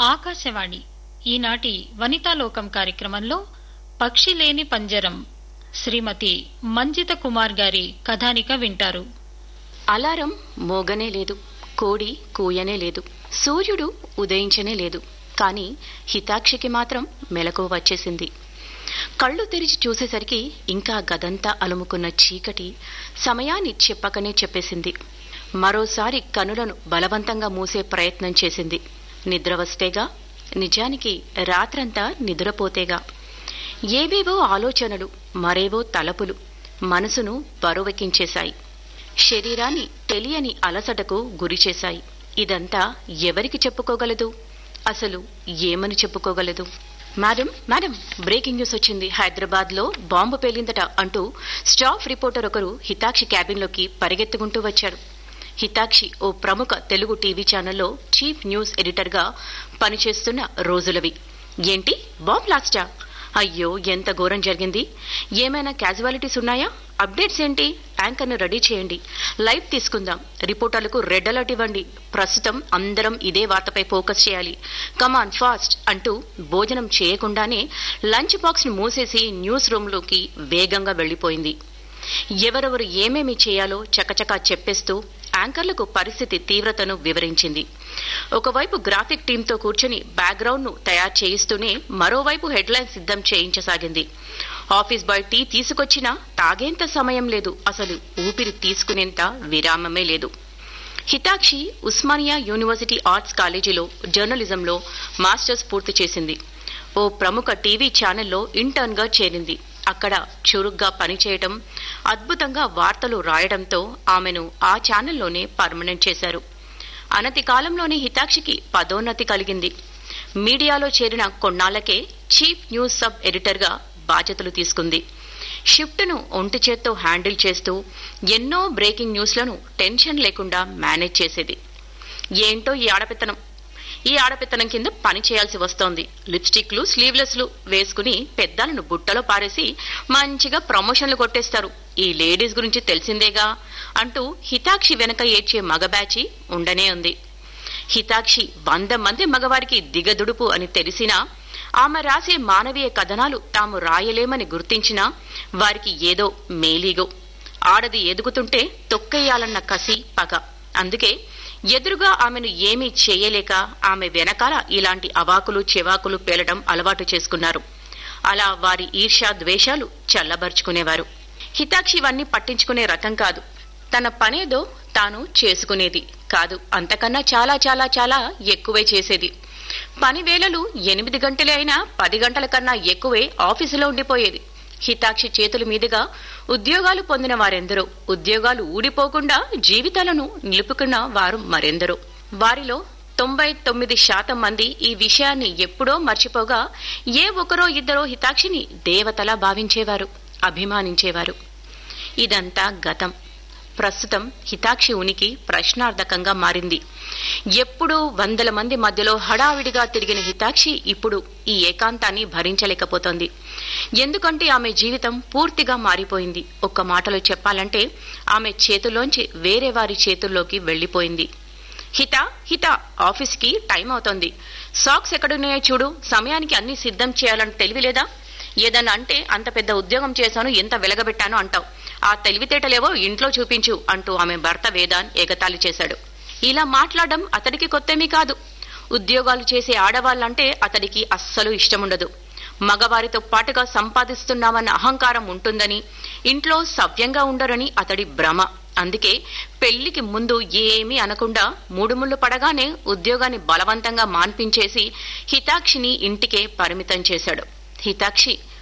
ఆకాశవాణి ఈనాటి వనితాలోకం కార్యక్రమంలో పక్షి లేని పంజరం శ్రీమతి మంజిత కుమార్ గారి కథానిక వింటారు అలారం మోగనే లేదు కోడి కూయనే లేదు సూర్యుడు ఉదయించనే లేదు కాని హితాక్షికి మాత్రం మెలకు వచ్చేసింది కళ్ళు తెరిచి చూసేసరికి ఇంకా గదంతా అలుముకున్న చీకటి సమయాన్ని చెప్పకనే చెప్పేసింది మరోసారి కనులను బలవంతంగా మూసే ప్రయత్నం చేసింది నిద్ర వస్తేగా నిజానికి రాత్రంతా నిద్రపోతేగా ఏవేవో ఆలోచనలు మరేవో తలపులు మనసును బరువెక్కించేశాయి శరీరాన్ని తెలియని అలసటకు గురిచేశాయి ఇదంతా ఎవరికి చెప్పుకోగలదు అసలు ఏమని చెప్పుకోగలదు మేడం మేడం బ్రేకింగ్ న్యూస్ వచ్చింది హైదరాబాద్ లో బాంబు పేలిందట అంటూ స్టాఫ్ రిపోర్టర్ ఒకరు హితాక్షి క్యాబిన్లోకి పరిగెత్తుకుంటూ వచ్చారు హితాక్షి ఓ ప్రముఖ తెలుగు టీవీ ఛానల్లో చీఫ్ న్యూస్ ఎడిటర్గా పనిచేస్తున్న రోజులవి ఏంటి బాంబ్ లాస్టా అయ్యో ఎంత ఘోరం జరిగింది ఏమైనా క్యాజువాలిటీస్ ఉన్నాయా అప్డేట్స్ ఏంటి యాంకర్ను రెడీ చేయండి లైవ్ తీసుకుందాం రిపోర్టర్లకు రెడ్ అలర్ట్ ఇవ్వండి ప్రస్తుతం అందరం ఇదే వార్తపై ఫోకస్ చేయాలి కమాన్ ఫాస్ట్ అంటూ భోజనం చేయకుండానే లంచ్ బాక్స్ ను మూసేసి న్యూస్ రూంలోకి వేగంగా వెళ్లిపోయింది ఎవరెవరు ఏమేమి చేయాలో చకచకా చెప్పేస్తూ యాంకర్లకు పరిస్థితి తీవ్రతను వివరించింది ఒకవైపు గ్రాఫిక్ టీంతో కూర్చుని బ్యాక్గ్రౌండ్ ను తయారు చేయిస్తూనే మరోవైపు హెడ్లైన్ సిద్ధం చేయించసాగింది ఆఫీస్ బాయ్ టీ తీసుకొచ్చినా తాగేంత సమయం లేదు అసలు ఊపిరి తీసుకునేంత విరామమే లేదు హితాక్షి ఉస్మానియా యూనివర్సిటీ ఆర్ట్స్ కాలేజీలో జర్నలిజంలో మాస్టర్స్ పూర్తి చేసింది ఓ ప్రముఖ టీవీ ఛానల్లో ఇంటర్న్ గా చేరింది అక్కడ చురుగ్గా పనిచేయటం అద్భుతంగా వార్తలు రాయడంతో ఆమెను ఆ ఛానల్లోనే పర్మనెంట్ చేశారు అనతి కాలంలోనే హితాక్షికి పదోన్నతి కలిగింది మీడియాలో చేరిన కొన్నాళ్లకే చీఫ్ న్యూస్ సబ్ ఎడిటర్గా బాధ్యతలు తీసుకుంది షిఫ్ట్ను ఒంటి చేత్తో హ్యాండిల్ చేస్తూ ఎన్నో బ్రేకింగ్ న్యూస్లను టెన్షన్ లేకుండా మేనేజ్ చేసేది ఏంటో ఈ ఆడపిత్తనం ఈ ఆడపిత్తనం కింద పని చేయాల్సి వస్తోంది లిప్స్టిక్లు స్లీవ్లెస్లు వేసుకుని పెద్దాలను బుట్టలో పారేసి మంచిగా ప్రమోషన్లు కొట్టేస్తారు ఈ లేడీస్ గురించి తెలిసిందేగా అంటూ హితాక్షి వెనక ఏడ్చే మగ బ్యాచి ఉండనే ఉంది హితాక్షి వంద మంది మగవారికి దిగదుడుపు అని తెలిసినా ఆమె రాసే మానవీయ కథనాలు తాము రాయలేమని గుర్తించినా వారికి ఏదో మేలీగో ఆడది ఎదుగుతుంటే తొక్కేయాలన్న కసి పగ అందుకే ఎదురుగా ఆమెను ఏమీ చేయలేక ఆమె వెనకాల ఇలాంటి అవాకులు చెవాకులు పేలడం అలవాటు చేసుకున్నారు అలా వారి ఈర్ష్యా ద్వేషాలు చల్లబరుచుకునేవారు హితాక్షి ఇవన్నీ పట్టించుకునే రకం కాదు తన పనేదో తాను చేసుకునేది కాదు అంతకన్నా చాలా చాలా చాలా ఎక్కువే చేసేది పని వేళలు ఎనిమిది గంటలే అయినా పది గంటల కన్నా ఎక్కువే ఆఫీసులో ఉండిపోయేది హితాక్షి చేతుల మీదుగా ఉద్యోగాలు పొందిన వారెందరో ఉద్యోగాలు ఊడిపోకుండా జీవితాలను నిలుపుకున్న వారు మరెందరో వారిలో తొంభై తొమ్మిది శాతం మంది ఈ విషయాన్ని ఎప్పుడో మర్చిపోగా ఏ ఒకరో ఇద్దరో హితాక్షిని దేవతలా భావించేవారు అభిమానించేవారు ఇదంతా గతం ప్రస్తుతం హితాక్షి ఉనికి ప్రశ్నార్థకంగా మారింది ఎప్పుడూ వందల మంది మధ్యలో హడావిడిగా తిరిగిన హితాక్షి ఇప్పుడు ఈ ఏకాంతాన్ని భరించలేకపోతోంది ఎందుకంటే ఆమె జీవితం పూర్తిగా మారిపోయింది ఒక్క మాటలో చెప్పాలంటే ఆమె చేతుల్లోంచి వేరే వారి చేతుల్లోకి వెళ్లిపోయింది హిత హిత ఆఫీస్కి టైం అవుతోంది సాక్స్ ఎక్కడున్నాయో చూడు సమయానికి అన్ని సిద్ధం చేయాలని తెలివిలేదా ఏదన్నా అంటే అంత పెద్ద ఉద్యోగం చేశాను ఎంత వెలగబెట్టాను అంటావు ఆ తెలివితేటలేవో ఇంట్లో చూపించు అంటూ ఆమె భర్త వేదాన్ ఎగతాళి చేశాడు ఇలా మాట్లాడడం అతడికి కొత్తేమీ కాదు ఉద్యోగాలు చేసే ఆడవాళ్లంటే అతడికి అస్సలు ఇష్టముండదు మగవారితో పాటుగా సంపాదిస్తున్నామన్న అహంకారం ఉంటుందని ఇంట్లో సవ్యంగా ఉండరని అతడి భ్రమ అందుకే పెళ్లికి ముందు ఏమీ అనకుండా మూడుముళ్ళు పడగానే ఉద్యోగాన్ని బలవంతంగా మాన్పించేసి హితాక్షిని ఇంటికే పరిమితం చేశాడు హితాక్షి